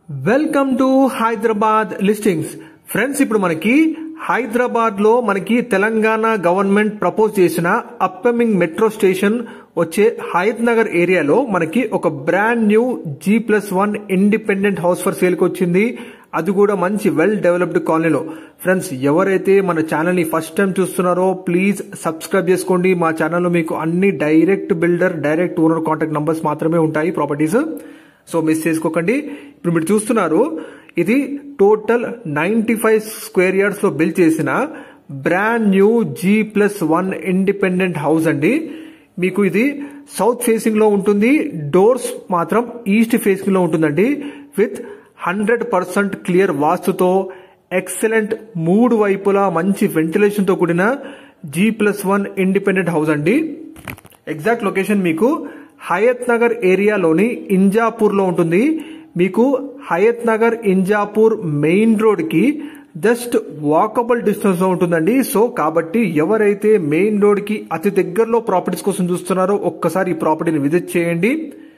welcome to Hyderabad listings friends ఇప్పుడు మనకి హైదరాబాద్ లో మనకి తెలంగాణ గవర్నమెంట్ ప్రపోజ్ చేసిన అప్కమింగ్ మెట్రో స్టేషన్ వచ్చే హయత్ నగర్ ఏరియాలో మనకి ఒక brand new G plus one independent house for sale కి వచ్చింది అది కూడా మంచి వెల్ డెవలప్డ్ కాలనీలో ఫ్రెండ్స్ ఎవరైతే మన ఛానల్ ని ఫస్ట్ టైం చూస్తున్నారో ప్లీజ్ సబ్స్క్రైబ్ చేసుకోండి మా ఛానల్లో మీకు అన్ని direct builder direct owner contact numbers మాత్రమే ఉంటాయి ప్రాపర్టీస్ సో మిస్ చేసుకోకండి ఇప్పుడు మీరు చూస్తున్నారు ఇది total ninety five square yards లో బిల్డ్ చేసిన brand new G plus one independent house అండి మీకు ఇది సౌత్ ఫేసింగ్ లో ఉంటుంది డోర్స్ మాత్రం ఈస్ట్ ఫేసింగ్ లో ఉంటుందండి విత్ హండ్రెడ్ పర్సెంట్ క్లియర్ వాస్తుతో ఎక్సలెంట్ మూడు వైపులా మంచి వెంటిలేషన్ తో కూడిన G plus one independent house అండి ఎగ్జాక్ట్ లొకేషన్ మీకు హయత్ నగర్ ఏరియాలోని ఇంజాపూర్ లో ఉంటుంది మీకు హయత్ నగర్ ఇంజాపూర్ మెయిన్ రోడ్ కి జస్ట్ వాకబుల్ డిస్టెన్స్ లో ఉంటుందండి సో కాబట్టి ఎవరైతే మెయిన్ రోడ్ కి అతి దగ్గరలో ప్రాపర్టీస్ కోసం చూస్తున్నారో ఒక్కసారి ఈ ప్రాపర్టీని విజిట్ చేయండి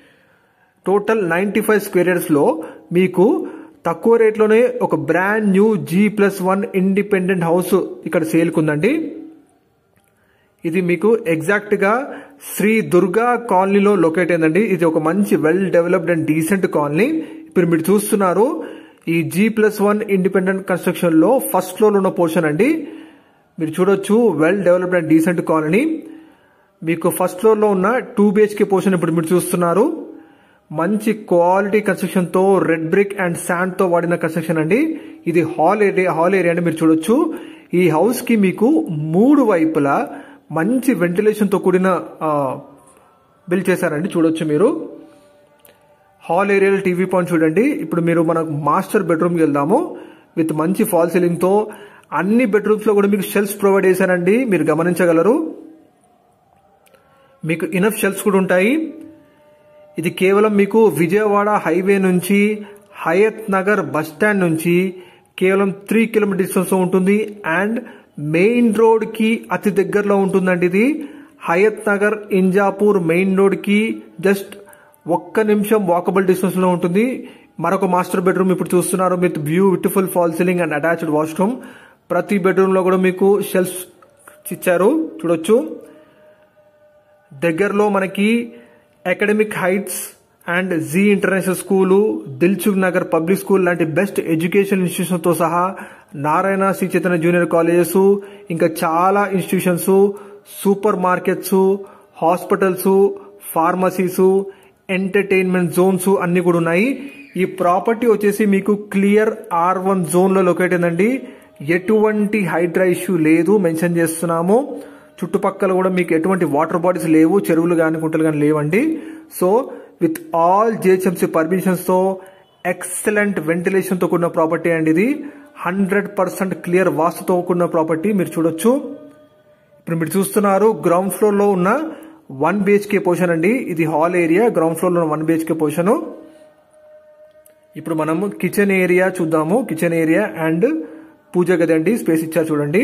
total ninety five square yards లో మీకు తక్కువ రేట్లోనే ఒక brand new G plus one independent house ఇక్కడ సేల్కుందండి ఇది మీకు ఎగ్జాక్ట్ గా శ్రీ దుర్గా కాలనీలో లొకేట్ అయిందండి ఇది ఒక మంచి well developed and decent colony ఇప్పుడు మీరు చూస్తున్నారు ఈ G plus one independent construction లో ఫస్ట్ ఫ్లోర్ ఉన్న పోర్షన్ అండి మీరు చూడొచ్చు well developed and decent colony మీకు ఫస్ట్ ఫ్లోర్ లో ఉన్న టూ బిహెచ్కే పోర్షన్ ఇప్పుడు మీరు చూస్తున్నారు మంచి క్వాలిటీ కన్స్ట్రక్షన్ తో రెడ్ బ్రిక్ అండ్ శాండ్ తో వాడిన కన్స్ట్రక్షన్ అండి ఇది హాల్ ఏరియా హాల్ ఏరియా అండి మీరు చూడొచ్చు ఈ హౌస్ కి మీకు మూడు వైపులా మంచి వెంటిలేషన్ తో కూడిన బిల్డ్ చేశారండి చూడొచ్చు మీరు హాల్ ఏరియాలో టీవీ పాయింట్ చూడండి ఇప్పుడు మీరు మనకు మాస్టర్ బెడ్రూమ్కి వెళ్దాము విత్ మంచి ఫాల్ సీలింగ్ తో అన్ని బెడ్రూమ్స్ లో కూడా మీకు షెల్ఫ్స్ ప్రొవైడ్ చేశారండి మీరు గమనించగలరు మీకు ఇనఫ్ షెల్ఫ్స్ కూడా ఉంటాయి ఇది కేవలం మీకు విజయవాడ హైవే నుంచి హయత్ నగర్ బస్ స్టాండ్ నుంచి కేవలం త్రీ కిలోమీటర్ డిస్టెన్స్ లో ఉంటుంది అండ్ మెయిన్ రోడ్ కి అతి దగ్గరలో ఉంటుందండి ఇది హయత్ నగర్ ఇంజాపూర్ మెయిన్ రోడ్ కి జస్ట్ ఒక్క నిమిషం వాకబుల్ డిస్టెన్స్ లో ఉంటుంది మరొక మాస్టర్ బెడ్రూమ్ ఇప్పుడు చూస్తున్నారు with view beautiful fall ceiling and attached washroom ప్రతి బెడ్రూమ్ లో కూడా మీకు షెల్ఫ్స్ ఇచ్చారు చూడొచ్చు దగ్గరలో మనకి academic heights and G international school Dilsukh Nagar public school లాంటి బెస్ట్ ఎడ్యుకేషన్ ఇన్స్టిట్యూషన్ తో సహా నారాయణ శ్రీ చైతన్య జూనియర్ కాలేజెస్ ఇంకా చాలా institutions super markets hospitals pharmacies entertainment zones అన్ని కూడా ఉన్నాయి ఈ ప్రాపర్టీ వచ్చేసి మీకు క్లియర్ ఆర్ వన్ జోన్ లో లొకేట్ అయిందండి ఎటువంటి హైడ్రా ఇష్యూ లేదు మెన్షన్ చేస్తున్నాము చుట్టుపక్కల కూడా మీకు ఎటువంటి వాటర్ బాడీస్ లేవు చెరువులు కానీ కుంటలు కానీ లేవండి so with all GHMC permissions తో ఎక్సలెంట్ వెంటిలేషన్ తో కూడిన ప్రాపర్టీ అండి ఇది హండ్రెడ్ పర్సెంట్ క్లియర్ వాస్తుతో కూడిన ప్రాపర్టీ మీరు చూడొచ్చు ఇప్పుడు మీరు చూస్తున్నారు గ్రౌండ్ ఫ్లోర్ లో ఉన్న వన్ బిహెచ్కే పోర్షన్ అండి ఇది హాల్ ఏరియా గ్రౌండ్ ఫ్లోర్ లో ఉన్న వన్ బిహెచ్కే పోర్షన్ ఇప్పుడు మనము కిచెన్ ఏరియా చూద్దాము కిచెన్ ఏరియా అండ్ పూజ గది అండి స్పేస్ ఇచ్చారు చూడండి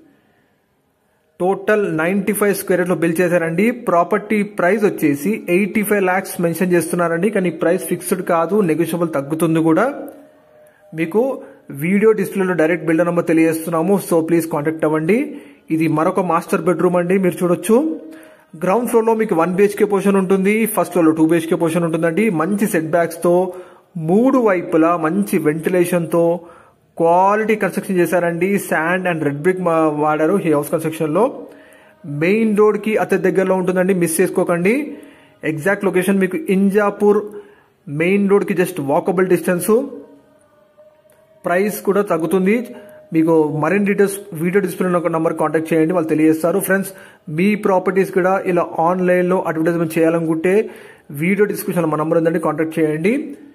టోటల్ నైన్టీ ఫైవ్ స్క్వేర్ లో బిల్ చేశారండి ప్రాపర్టీ ప్రైస్ వచ్చేసి ఎయిటీ ఫైవ్ లాక్స్ మెన్షన్ చేస్తున్నారండి కానీ ప్రైస్ ఫిక్స్డ్ కాదు నెగోషియబుల్ తగ్గుతుంది కూడా మీకు వీడియో డిస్ప్లేలో డైరెక్ట్ బిల్డర్ నెంబర్ తెలియజేస్తున్నాము సో ప్లీజ్ కాంటాక్ట్ అవ్వండి ఇది మరొక మాస్టర్ బెడ్రూమ్ అండి మీరు చూడొచ్చు గ్రౌండ్ ఫ్లోర్ లో మీకు వన్ బిహెచ్కే పోర్షన్ ఉంటుంది ఫస్ట్ ఫ్లోర్ లో టూ బిహెచ్కే పోర్షన్ ఉంటుందండి మంచి సెట్ బ్యాక్స్ తో మూడు వైపులా మంచి వెంటిలేషన్ తో క్వాలిటీ కన్స్ట్రక్షన్ చేశారండి శాండ్ అండ్ రెడ్ బ్రిక్ వాడారు ఈ హౌస్ కన్స్ట్రక్షన్ లో మెయిన్ రోడ్ కి అతి దగ్గరలో ఉంటుందండి మిస్ చేసుకోకండి ఎగ్జాక్ట్ లొకేషన్ మీకు ఇంజాపూర్ మెయిన్ రోడ్ కి జస్ట్ వాకబుల్ డిస్టెన్స్ ప్రైస్ కూడా తగ్గుతుంది మీకు మరిన్ని డీటెయిల్స్ వీడియో డిస్ప్లే ఒక నంబర్ కాంటాక్ట్ చేయండి వాళ్ళు తెలియజేస్తారు ఫ్రెండ్స్ మీ ప్రాపర్టీస్ కూడా ఇలా ఆన్లైన్ లో అడ్వర్టైజ్మెంట్ చేయాలనుకుంటే వీడియో డిస్క్రిప్షన్ మా నంబర్ ఉందండి కాంటాక్ట్ చేయండి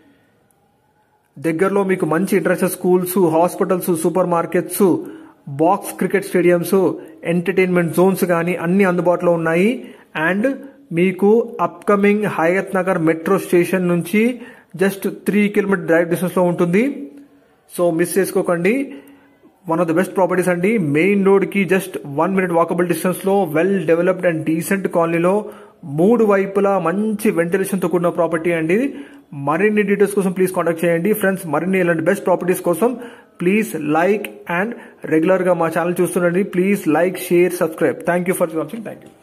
దగ్గరలో మీకు మంచి international schools hospitals super markets box cricket stadiums entertainment zones కానీ అన్ని అందుబాటులో ఉన్నాయి అండ్ మీకు upcoming Hayath Nagar metro station నుంచి just three kilometer drive distance లో ఉంటుంది సో మిస్ చేసుకోకండి one of the best properties అండి మెయిన్ రోడ్ కి just one minute walkable distance లో వెల్ డెవలప్డ్ అండ్ డీసెంట్ కాలనీలో మూడు వైపులా మంచి వెంటిలేషన్ తో కూడిన ప్రాపర్టీ అండి మరిన్ని డీటెయిల్స్ కోసం ప్లీజ్ కాంటాక్ట్ చేయండి ఫ్రెండ్స్ మరిన్ని ఇలాంటి బెస్ట్ ప్రాపర్టీస్ కోసం ప్లీజ్ లైక్ అండ్ రెగ్యులర్గా మా ఛానల్ చూస్తుండండి please like share subscribe thank you for watching thank you